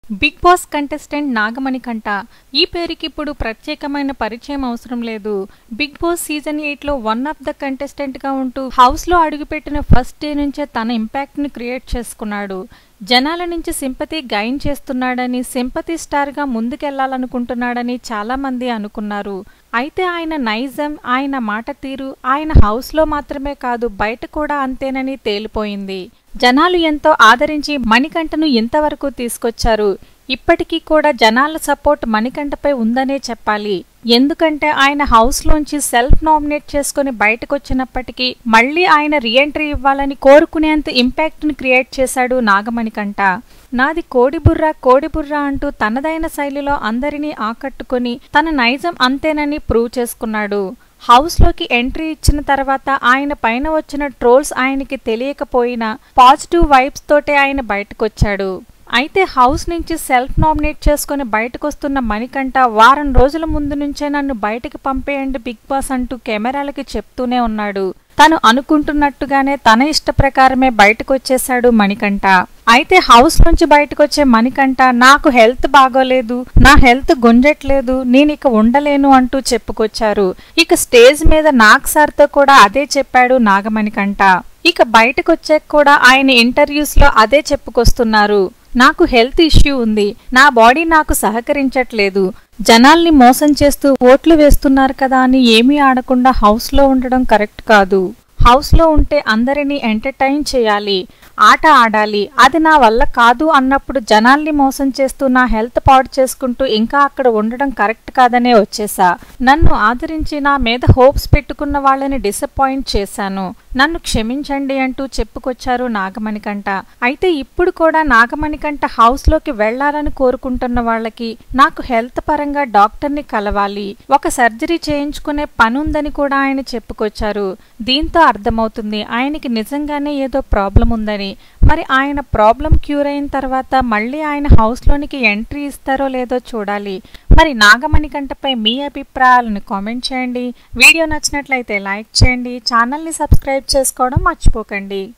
big boss contestant Nagamani కంట ఈ పేరుకి ఇప్పుడు ప్రత్యేకమైన పరిచయం అవసరం లేదు బిగ్ బాస్ సీజన్ ఎయిట్ లో వన్ ఆఫ్ ద కంటెస్టెంట్ గా ఉంటూ హౌస్ లో అడుగుపెట్టిన ఫస్ట్ డే నుంచే తన ఇంపాక్ట్ ని క్రియేట్ చేసుకున్నాడు జనాల నుంచి సింపతి గైన్ చేస్తున్నాడని సింపతి స్టార్ గా ముందుకెళ్లాలనుకుంటున్నాడని చాలా మంది అనుకున్నారు అయితే ఆయన నైజం ఆయన మాట తీరు ఆయన హౌస్ లో మాత్రమే కాదు బయట కూడా అంతేనని తేలిపోయింది జనాలు ఎంతో ఆదరించి మణికంఠను ఇంతవరకు తీసుకొచ్చారు ఇప్పటికీ కూడా జనాల సపోర్ట్ మణికంఠపై ఉందనే చెప్పాలి ఎందుకంటే ఆయన హౌస్ లోంచి సెల్ఫ్ నామినేట్ చేసుకుని బయటకొచ్చినప్పటికీ మళ్ళీ ఆయన రీఎంట్రీ ఇవ్వాలని కోరుకునేంత ఇంపాక్ట్ ని క్రియేట్ చేశాడు నాగమణికంఠ నాది కోడిబుర్ర కోడిబుర్ర అంటూ తనదైన శైలిలో అందరినీ ఆకట్టుకుని తన నైజం అంతేనని ప్రూవ్ చేసుకున్నాడు హౌస్ లోకి ఎంట్రీ ఇచ్చిన తర్వాత ఆయన పైన వచ్చిన ట్రోల్స్ ఆయనకి తెలియకపోయినా పాజిటివ్ వైబ్స్ తోటే ఆయన బయటకొచ్చాడు అయితే హౌస్ నుంచి సెల్ఫ్ నామినేట్ చేసుకుని బయటకొస్తున్న మణికంఠ వారం రోజుల ముందు నుంచే నన్ను బయటకు పంపేయండి బిగ్ బాస్ అంటూ కెమెరాలకి చెప్తూనే ఉన్నాడు తను అనుకుంటున్నట్టుగానే తన ఇష్ట ప్రకారమే బయటకొచ్చేశాడు మణికంఠ అయితే హౌస్ నుంచి బయటకొచ్చే మణికంఠ నాకు హెల్త్ బాగోలేదు నా హెల్త్ గుంజట్లేదు నేను ఇక ఉండలేను అంటూ చెప్పుకొచ్చారు ఇక స్టేజ్ మీద నాగ్ సార్తో కూడా అదే చెప్పాడు నాగమణికంఠ ఇక బయటకొచ్చాక కూడా ఆయన ఇంటర్వ్యూస్ లో అదే చెప్పుకొస్తున్నారు నాకు హెల్త్ ఇష్యూ ఉంది నా బాడీ నాకు సహకరించట్లేదు జనాల్ని మోసం చేస్తూ ఓట్లు వేస్తున్నారు కదా అని ఏమీ ఆడకుండా హౌస్లో ఉండడం కరెక్ట్ కాదు హౌస్లో ఉంటే అందరినీ ఎంటర్టైన్ చేయాలి ఆట ఆడాలి అది నా వల్ల కాదు అన్నప్పుడు జనాల్ని మోసం చేస్తూ నా హెల్త్ పాడు చేసుకుంటూ ఇంకా అక్కడ ఉండడం కరెక్ట్ కాదనే వచ్చేసా నన్ను ఆదరించి నా మీద హోప్స్ పెట్టుకున్న వాళ్ళని డిసప్పాయింట్ చేశాను నన్ను క్షమించండి అంటూ చెప్పుకొచ్చారు నాగమణికంట అయితే ఇప్పుడు కూడా నాగమణికంట హౌస్లోకి వెళ్లాలని కోరుకుంటున్న వాళ్ళకి నాకు హెల్త్ పరంగా డాక్టర్ని కలవాలి ఒక సర్జరీ చేయించుకునే పనుందని కూడా ఆయన చెప్పుకొచ్చారు దీంతో అర్థమవుతుంది ఆయనకి నిజంగానే ఏదో ప్రాబ్లం ఉందని మరి ఆయన ప్రాబ్లం క్యూర్ అయిన తర్వాత మళ్ళీ ఆయన హౌస్లోనికి ఎంట్రీ ఇస్తారో లేదో చూడాలి మరి నాగమణికంటపై మీ అభిప్రాయాలను కామెంట్ చేయండి వీడియో నచ్చినట్లయితే లైక్ చేయండి ఛానల్ని సబ్స్క్రైబ్ చేసుకోవడం మర్చిపోకండి